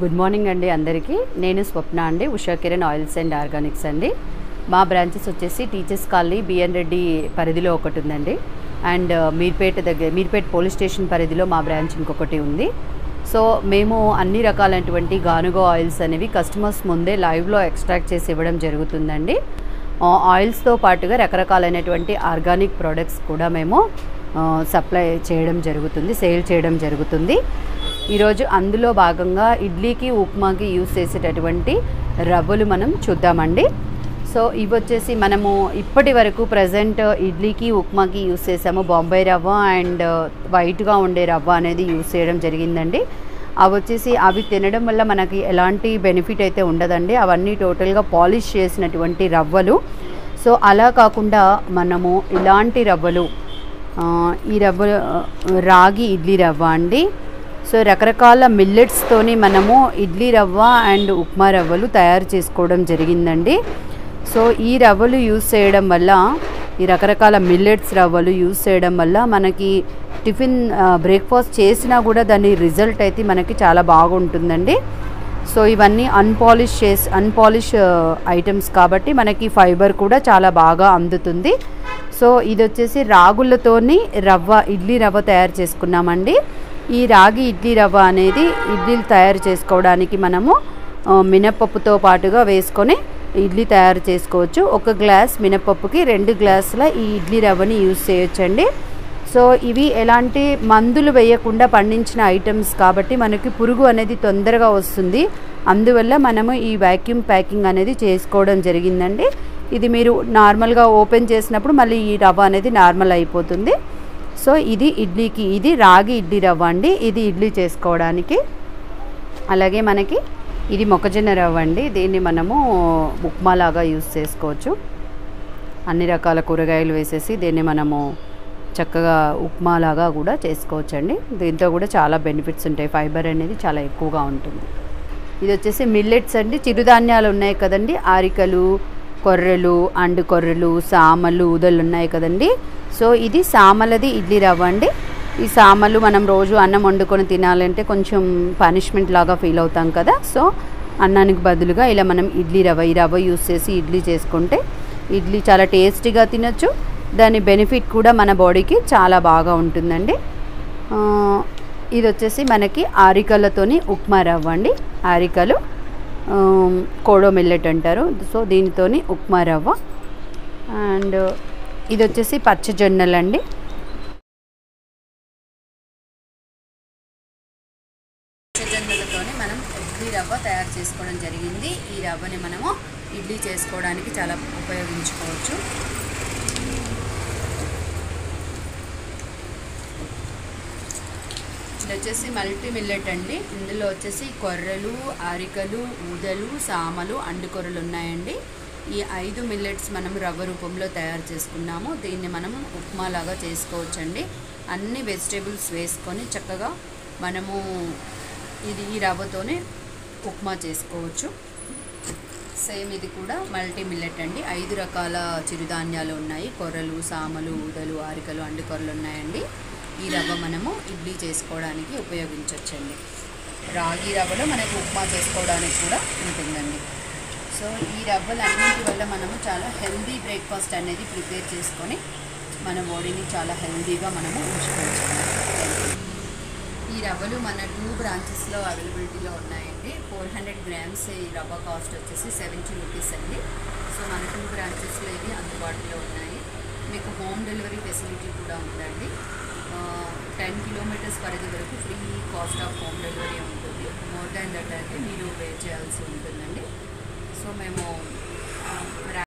good morning అండి అందరికీ నేను స్వప్న అండి Usha Kiran oils and organics అండి మా బ్రాంచెస్ వచ్చేసి టీచర్స్ కాలనీ బిఎన్ రెడ్డి పరిధిలో ఒకటి ఉందండి అండ్ మీర్పేట దగ్గర మీర్పేట పోలీస్ స్టేషన్ పరిధిలో మా బ్రాంచ్ ఇంకొకటి ఉంది సో మేము అన్ని రకాలైనటువంటి గానుగ ఆయిల్స్ అనేవి కస్టమర్స్ ముందే లైవ్లో ఎక్స్ట్రాక్ట్ చేసి ఇవ్వడం జరుగుతుందండి ఆ, ఆయిల్స్తో పాటుగా రకరకాలైనటువంటి ఆర్గానిక్ ప్రోడక్ట్స్ కూడా మేము ఆ, సప్లై చేయడం జరుగుతుంది సేల్ చేయడం జరుగుతుంది ఈరోజు అందులో భాగంగా ఇడ్లీకి ఉప్మాకి యూస్ చేసేటటువంటి రవ్వలు మనం చూద్దామండి సో ఇవి వచ్చేసి మనము ఇప్పటి వరకు ప్రజెంట్ ఇడ్లీకి ఉప్మాకి యూస్ చేసాము బాంబే రవ్వ అండ్ వైట్గా ఉండే రవ్వ అనేది యూస్ చేయడం జరిగిందండి అవి వచ్చేసి అవి తినడం వల్ల మనకి ఎలాంటి బెనిఫిట్ అయితే ఉండదండి అవన్నీ టోటల్గా పాలిష్ చేసినటువంటి రవ్వలు సో అలా కాకుండా మనము ఇలాంటి రవ్వలు ఆ, ఈ రవ్వ రాగి ఇడ్లీ రవ్వ అండి సో రకరకాల మిల్లెట్స్తోని మనము ఇడ్లీ రవ్వ అండ్ ఉప్మా రవ్వలు తయారు చేసుకోవడం జరిగిందండి సో ఈ రవ్వలు యూస్ చేయడం వల్ల ఈ రకరకాల మిల్లెట్స్ రవ్వలు యూస్ చేయడం వల్ల మనకి టిఫిన్ బ్రేక్ఫాస్ట్ చేసినా కూడా దాని రిజల్ట్ అయితే మనకి చాలా బాగుంటుందండి సో ఇవన్నీ అన్పాలిష్ చేసి అన్పాలిష్ ఐటమ్స్ కాబట్టి మనకి ఫైబర్ కూడా చాలా బాగా అందుతుంది సో ఇది వచ్చేసి రాగులతోని రవ్వ ఇడ్లీ రవ్వ తయారు చేసుకున్నామండి ఈ రాగి ఇడ్లీ రవ్వ అనేది ఇడ్లీలు తయారు చేసుకోవడానికి మనము ఆ, మినపప్పుతో పాటుగా వేసుకొని ఇడ్లీ తయారు చేసుకోవచ్చు ఒక గ్లాస్ మినపప్పుకి రెండు గ్లాసుల ఈ ఇడ్లీ రవ్వని యూస్ చేయొచ్చండి సో ఇవి ఎలాంటి మందులు వేయకుండా పండించిన ఐటమ్స్ కాబట్టి మనకి పురుగు అనేది తొందరగా వస్తుంది అందువల్ల మనము ఈ వ్యాక్యూమ్ ప్యాకింగ్ అనేది చేసుకోవడం జరిగిందండి ఇది మీరు నార్మల్గా ఓపెన్ చేసినప్పుడు మళ్ళీ ఈ రవ్వ అనేది నార్మల్ అయిపోతుంది సో ఇది ఇడ్లీకి ఇది రాగి ఇడ్లీ రవ్వ అండి ఇది ఇడ్లీ చేసుకోవడానికి అలాగే మనకి ఇది మొక్కజొన్న రవ్వ అండి దీన్ని మనము ఉప్మా లాగా యూస్ చేసుకోవచ్చు అన్ని రకాల కూరగాయలు వేసేసి దీన్ని మనము చక్కగా ఉప్మా లాగా కూడా చేసుకోవచ్చండి దీంతో కూడా చాలా బెనిఫిట్స్ ఉంటాయి ఫైబర్ అనేది చాలా ఎక్కువగా ఉంటుంది ఇది వచ్చేసి మిల్లెట్స్ అండి చిరుధాన్యాలు ఉన్నాయి కదండి ఆరికలు కొర్రెలు అండు కొర్రెలు సామలు ఊదలు ఉన్నాయి కదండి సో ఇది సామలది ఇడ్లీ రవ్వ అండి ఈ సామలు మనం రోజు అన్నం వండుకొని తినాలంటే కొంచెం పనిష్మెంట్ లాగా ఫీల్ అవుతాం కదా సో అన్నానికి బదులుగా ఇలా మనం ఇడ్లీ రవ్వ ఈ రవ్వ యూస్ చేసి ఇడ్లీ చేసుకుంటే ఇడ్లీ చాలా టేస్టీగా తినొచ్చు దాని బెనిఫిట్ కూడా మన బాడీకి చాలా బాగా ఉంటుందండి ఆ, ఇది వచ్చేసి మనకి ఆరికలతోని ఉప్మా రవ్వ అండి ఆరికలు ఆమ్, కోడో మిల్లెట్ అంటారు సో దీనితోని ఉప్మా రవ్వ అండ్ ఇది వచ్చేసి పచ్చజొన్నలు అండి పచ్చజొన్నలతోని మనం ఇడ్లీ రవ్వ తయారు చేసుకోవడం జరిగింది ఈ రవ్వని మనము ఇడ్లీ చేసుకోవడానికి చాలా ఉపయోగించుకోవచ్చు ఇది వచ్చేసి మల్టీ మిల్లెట్ అండి ఇందులో వచ్చేసి కొర్రలు అరికలు ఊదలు సామలు అండుకొర్రలు ఉన్నాయండి ఈ ఐదు మిల్లెట్స్ మనం రవ్వ రూపంలో తయారు చేసుకున్నాము దీన్ని మనం ఉప్మా లాగా చేసుకోవచ్చండి అన్ని వెజిటేబుల్స్ వేసుకొని చక్కగా మనము ఇది ఈ రవ్వతోనే ఉప్మా చేసుకోవచ్చు సేమ్ ఇది కూడా మల్టీ మిల్లెట్ అండి ఐదు రకాల చిరుధాన్యాలు ఉన్నాయి కొర్రలు సామలు ఊదలు ఆరికలు అండుకొర్రలు ఉన్నాయండి ఈ రవ్వ మనము ఇడ్లీ చేసుకోవడానికి ఉపయోగించవచ్చండి రాగి రవ్వలో మనకు ఉప్మా చేసుకోవడానికి కూడా ఉంటుందండి సో ఈ రవ్వలన్నింటి వల్ల మనము చాలా హెల్దీ బ్రేక్ఫాస్ట్ అనేది ప్రిపేర్ చేసుకొని మన బాడీని చాలా హెల్దీగా మనము ఉంచుకోవచ్చు ఈ రవ్వలు మన టూ బ్రాంచెస్లో అవైలబిలిటీలో ఉన్నాయండి ఫోర్ హండ్రెడ్ గ్రామ్స్ ఈ రవ్వ కాస్ట్ వచ్చేసి సెవెంటీ రూపీస్ అండి సో మన టూ బ్రాంచెస్లో ఇవి అందుబాటులో ఉన్నాయి మీకు హోమ్ డెలివరీ ఫెసిలిటీ కూడా ఉందండి టెన్ కిలోమీటర్స్ పరిధి వరకు free cost of home delivery ఉంటుంది మోర్ దాన్ దట్ అయితే మీరు పే చేయాల్సి ఉంటుందండి సో మేము